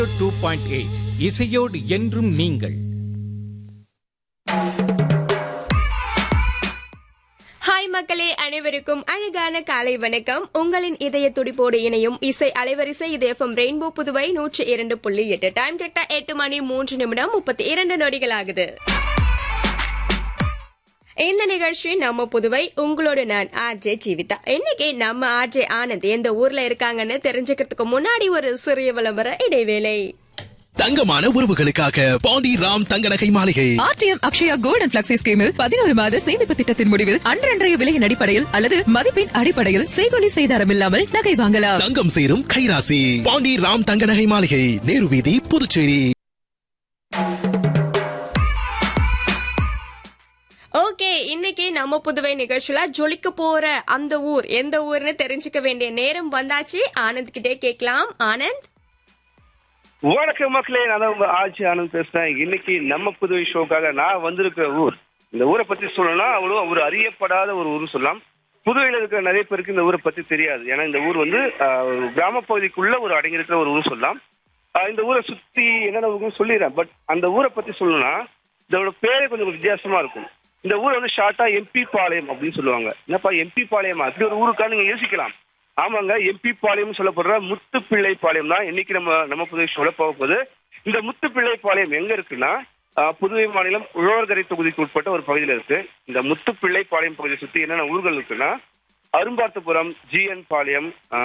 two point eight இசையோடு என்றும் நீங்கள் ஹாய் மக்களே அனைவருக்கும் அழகான காலை வணக்கம் உங்களின் இதய துடிப்போடு இணையும் இசை அலைவரிசை இது எஃப்எம் ரெயின்போ புதுவை நூற்றி இரண்டு புள்ளி எட்டு டைம் கரெக்டா எட்டு மணி மூன்று நிமிடம் முப்பத்தி இரண்டு நொடிகள் ஆகுது இந்த நிகழ்ச்சி நம்ம புதுவை உங்களோட நான் ஆர்ஜே ஜீவிதா இன்னைக்கு நம்ம ஆர்ஜே ஆனந்த் எந்த ஊர்ல இருக்காங்கன்னு தெரிஞ்சுக்கிறதுக்கு முன்னாடி ஒரு சிறிய விளம்பர இடைவேளை தங்கமான உறவுகளுக்காக பாண்டி ராம் தங்க நகை மாளிகை RTM Akshaya gold and flexi ஸ்கீமில் பதினோரு மாத சேமிப்பு திட்டத்தின் முடிவில் அன்றன்றைய விலையின் அடிப்படையில் அல்லது மதிப்பின் அடிப்படையில் செய்கொலி செய்தாரம் இல்லாமல் நகை வாங்கலாம் தங்கம் சேரும் கைராசி பாண்டி ராம் தங்க நகை மாளிகை நேரு வீதி புதுச்சேரி ஓகே இன்னைக்கு நம்ம புதுவை நிகழ்ச்சியில ஜொலிக்க போற அந்த ஊர் எந்த ஊர்னு தெரிஞ்சுக்க வேண்டிய நேரம் வந்தாச்சு ஆனந்த் கிட்டே கேட்கலாம் ஆனந்த் வணக்கம் மக்களே நான் தான் உங்க ஆட்சி ஆனந்த் பேசுறேன் இன்னைக்கு நம்ம புதுவை ஷோக்காக நான் வந்திருக்கிற ஊர் இந்த ஊரை பத்தி சொல்லணும்னா அவ்வளோ ஒரு அறியப்படாத ஒரு ஊர் சொல்லலாம் புதுவையில் இருக்கிற நிறைய பேருக்கு இந்த ஊரை பத்தி தெரியாது ஏன்னா இந்த ஊர் வந்து ஆஹ், ஒரு கிராம பகுதிக்குள்ள ஒரு அடங்கியிருக்கிற ஒரு ஊர் சொல்லலாம் ஆஹ், இந்த ஊரை சுத்தி என்னென்ன ஊருன்னு சொல்லிடுறேன் பட் அந்த ஊரை பத்தி சொல்லணும்னா இதோட பேரே கொஞ்சம் வித்தியாசமா இருக்கும் இந்த ஊரை வந்து ஷார்ட்டா எம்பி பாளையம் அப்படின்னு சொல்லுவாங்க என்னப்பா எம்பி பாளையமா அப்படி ஒரு ஊருக்கா நீங்க யோசிக்கலாம் ஆமாங்க எம்பி பாளையம் சொல்லப்படுற முத்துப்பிள்ளை பாளையம் தான் இன்னைக்கு நம்ம நம்ம புதுவை ஷோல போக போகுது இந்த முத்துப்பிள்ளை பாளையம் எங்க இருக்குன்னா ஆஹ், புதுவை மாநிலம் உழவர்கரை தொகுதிக்கு உட்பட்ட ஒரு பகுதியில் இருக்கு இந்த முத்துப்பிள்ளை பாளையம் பகுதியை சுத்தி என்னென்ன ஊர்கள் இருக்குன்னா அரும்பார்த்தபுரம் ஜிஎன் பாளையம்